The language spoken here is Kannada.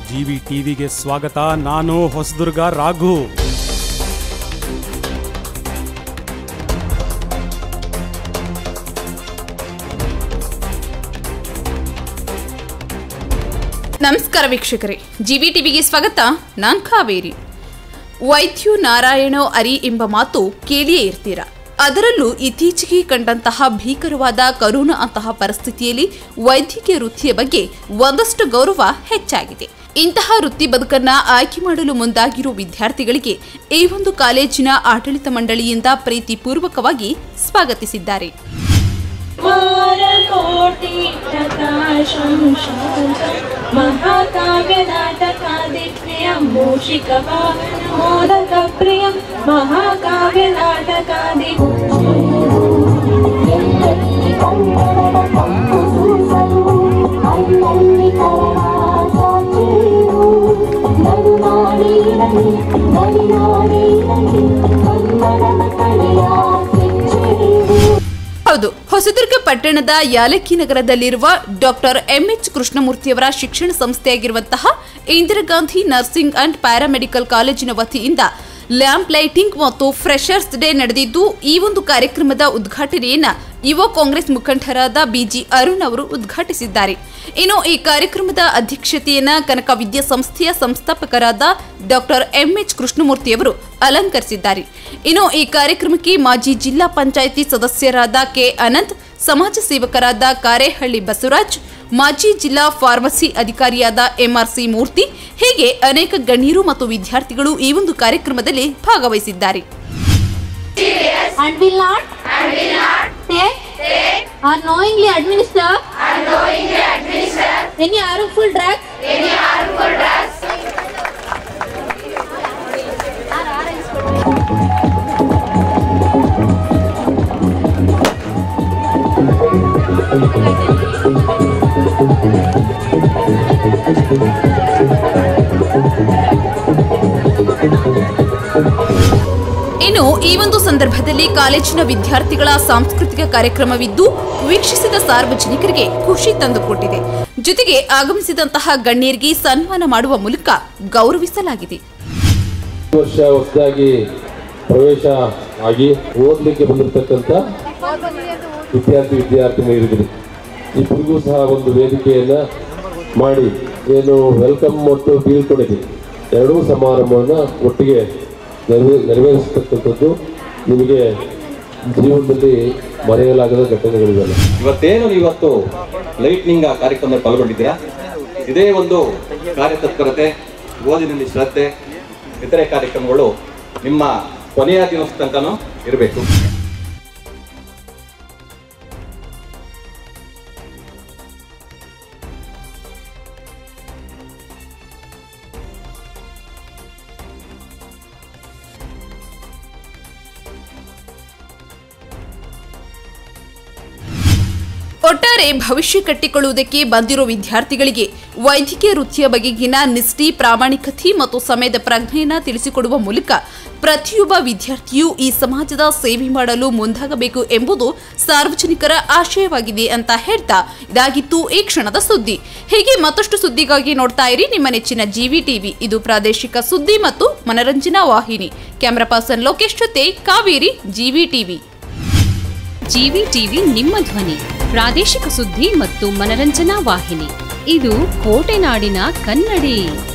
ಜಿವಿ ಟಿವಿಗೆ ಸ್ವಾಗತ ನಾನು ಹೊಸದುರ್ಗ ರಾಘು ನಮಸ್ಕಾರ ವೀಕ್ಷಕರೇ ಜಿವಿ ಟಿವಿಗೆ ಸ್ವಾಗತ ನಾನ್ ಕಾವೇರಿ ವೈದ್ಯು ನಾರಾಯಣೋ ಅರಿ ಎಂಬ ಮಾತು ಕೇಳಿಯೇ ಇರ್ತೀರ ಅದರಲ್ಲೂ ಇತ್ತೀಚೆಗೆ ಕಂಡಂತಹ ಭೀಕರವಾದ ಕರೋನಾ ಅಂತಹ ಪರಿಸ್ಥಿತಿಯಲ್ಲಿ ವೈದ್ಯಕೀಯ ವೃತ್ತಿಯ ಬಗ್ಗೆ ಒಂದಷ್ಟು ಗೌರವ ಹೆಚ್ಚಾಗಿದೆ ಇಂತಹ ವೃತ್ತಿ ಬದುಕನ್ನ ಆಯ್ಕೆ ಮಾಡಲು ಮುಂದಾಗಿರುವ ವಿದ್ಯಾರ್ಥಿಗಳಿಗೆ ಈ ಒಂದು ಕಾಲೇಜಿನ ಆಡಳಿತ ಮಂಡಳಿಯಿಂದ ಪ್ರೀತಿಪೂರ್ವಕವಾಗಿ ಸ್ವಾಗತಿಸಿದ್ದಾರೆ ಕೋಟಿ ಪ್ರಕಾಶಂ ಶಾಂತ ಮಹಾಕಾವ್ಯ ನಾಟಕಾದಿಪ್ರಿಯ ಮೂಷಿಕ ಮೋದಕ ಪ್ರಿಯ ಮಹಾಕಾವ್ಯ ನಾಟಕಾದಿ ಹೌದು ಹೊಸದುರ್ಗ ಪಟ್ಟಣದ ಯಾಲಕ್ಕಿ ನಗರದಲ್ಲಿರುವ ಡಾಕ್ಟರ್ ಎಂಎಚ್ ಕೃಷ್ಣಮೂರ್ತಿಯವರ ಶಿಕ್ಷಣ ಸಂಸ್ಥೆಯಾಗಿರುವಂತಹ Indira Gandhi nursing and paramedical ಕಾಲೇಜಿನ ವತಿಯಿಂದ ಲ್ಯಾಂಪ್ ಲೈಟಿಂಗ್ ಮತ್ತು ಫ್ರೆಶರ್ಸ್ ಡೇ ನಡೆದಿದ್ದು ಈ ಒಂದು ಕಾರ್ಯಕ್ರಮದ ಉದ್ಘಾಟನೆಯನ್ನ ಯುವ ಕಾಂಗ್ರೆಸ್ ಮುಖಂಡರಾದ ಬಿಜಿ ಅರುಣ್ ಅವರು ಉದ್ಘಾಟಿಸಿದ್ದಾರೆ ಇನ್ನು ಈ ಕಾರ್ಯಕ್ರಮದ ಅಧ್ಯಕ್ಷತೆಯನ್ನ ಕನಕ ವಿದ್ಯಾಸಂಸ್ಥೆಯ ಸಂಸ್ಥಾಪಕರಾದ ಡಾಕ್ಟರ್ ಎಂಎಚ್ ಕೃಷ್ಣಮೂರ್ತಿಯವರು ಅಲಂಕರಿಸಿದ್ದಾರೆ ಇನ್ನು ಈ ಕಾರ್ಯಕ್ರಮಕ್ಕೆ ಮಾಜಿ ಜಿಲ್ಲಾ ಪಂಚಾಯಿತಿ ಸದಸ್ಯರಾದ ಕೆ ಅನಂತ್ ಸಮಾಜ ಸೇವಕರಾದ ಕಾರೇಹಳ್ಳಿ ಬಸವರಾಜ್ ಮಾಜಿ ಜಿಲ್ಲಾ ಫಾರ್ಮಸಿ ಅಧಿಕಾರಿಯಾದ ಎಂಆರ್ಸಿ ಮೂರ್ತಿ ಹೀಗೆ ಅನೇಕ ಗಣ್ಯರು ಮತ್ತು ವಿದ್ಯಾರ್ಥಿಗಳು ಈ ಒಂದು ಕಾರ್ಯಕ್ರಮದಲ್ಲಿ ಭಾಗವಹಿಸಿದ್ದಾರೆ and will not take, or knowingly administer any harmful drug ಇನ್ನು ಈ ಒಂದು ಸಂದರ್ಭದಲ್ಲಿ ಕಾಲೇಜಿನ ವಿದ್ಯಾರ್ಥಿಗಳ ಸಾಂಸ್ಕೃತಿಕ ಕಾರ್ಯಕ್ರಮವಿದ್ದು ವೀಕ್ಷಿಸಿದ ಸಾರ್ವಜನಿಕರಿಗೆ ಖುಷಿ ತಂದುಕೊಟ್ಟಿದೆ ಜೊತೆಗೆ ಆಗಮಿಸಿದಂತಹ ಗಣ್ಯರಿಗೆ ಸನ್ಮಾನ ಮಾಡುವ ಮೂಲಕ ಗೌರವಿಸಲಾಗಿದೆ ಈ ವರ್ಷ ಹೊಸದಾಗಿ ಪ್ರವೇಶ ಆಗಿ ಓದಲಿಕ್ಕೆ ಬಂದಿರತಕ್ಕಂಥ ವಿದ್ಯಾರ್ಥಿ ವಿದ್ಯಾರ್ಥಿನಿಯರಿದ್ರು ಇಬ್ಬರಿಗೂ ಸಹ ಒಂದು ವೇದಿಕೆಯನ್ನ ಮಾಡಿ ಏನು ವೆಲ್ಕಮ್ ಮತ್ತು ಬೀಳ್ಕೊಡುಗೆ ಎರಡೂ ಸಮಾರಂಭವನ್ನು ಒಟ್ಟಿಗೆ ನೆರವೇ ನೆರವೇರಿಸತಕ್ಕಂಥದ್ದು ನಿಮಗೆ ಜೀವನದಲ್ಲಿ ಮರೆಯಲಾಗದ ಘಟನೆಗಳಿವೆಲ್ಲ ಇವತ್ತೇನು ಇವತ್ತು ಲೈಟ್ನಿಂಗ್ ಆ ಕಾರ್ಯಕ್ರಮದಲ್ಲಿ ಪಾಲ್ಗೊಂಡಿದ್ದೀರಾ ಇದೇ ಒಂದು ಕಾರ್ಯತತ್ಪರತೆ ಓದಿನಲ್ಲಿ ಶ್ರದ್ಧೆ ಇತರೆ ಕಾರ್ಯಕ್ರಮಗಳು ನಿಮ್ಮ ಕೊನೆಯ ದಿವಸ ತನಕನೂ ಇರಬೇಕು ಒಟ್ಟಾರೆ ಭವಿಷ್ಯ ಕಟ್ಟಿಕೊಳ್ಳುವುದಕ್ಕೆ ಬಂದಿರೋ ವಿದ್ಯಾರ್ಥಿಗಳಿಗೆ ವೈದ್ಯಕೀಯ ವೃತ್ತಿಯ ಬಗೆಗಿನ ನಿಷ್ಠೆ ಪ್ರಾಮಾಣಿಕತೆ ಮತ್ತು ಸಮಯದ ಪ್ರಜ್ಞೆಯನ್ನ ತಿಳಿಸಿಕೊಡುವ ಮೂಲಕ ಪ್ರತಿಯೊಬ್ಬ ವಿದ್ಯಾರ್ಥಿಯೂ ಈ ಸಮಾಜದ ಸೇವೆ ಮಾಡಲು ಮುಂದಾಗಬೇಕು ಎಂಬುದು ಸಾರ್ವಜನಿಕರ ಆಶಯವಾಗಿದೆ ಅಂತ ಹೇಳ್ತಾ ಇದಾಗಿತ್ತು ಈ ಕ್ಷಣದ ಸುದ್ದಿ ಹೀಗೆ ಮತ್ತಷ್ಟು ಸುದ್ದಿಗಾಗಿ ನೋಡ್ತಾ ಇರಿ ನಿಮ್ಮ ನೆಚ್ಚಿನ ಜಿವಿ ಟಿವಿ ಇದು ಪ್ರಾದೇಶಿಕ ಸುದ್ದಿ ಮತ್ತು ಮನರಂಜನಾ ವಾಹಿನಿ ಕ್ಯಾಮರಾ ಪರ್ಸನ್ ಲೋಕೇಶ್ ಜೊತೆ Kaveri GV TV GV TV ನಿಮ್ಮ ಧ್ವನಿ ಪ್ರಾದೇಶಿಕ ಸುದ್ದಿ ಮತ್ತು ಮನರಂಜನಾ ವಾಹಿನಿ ಇದು ಕೋಟೆನಾಡಿನ ಕನ್ನಡಿ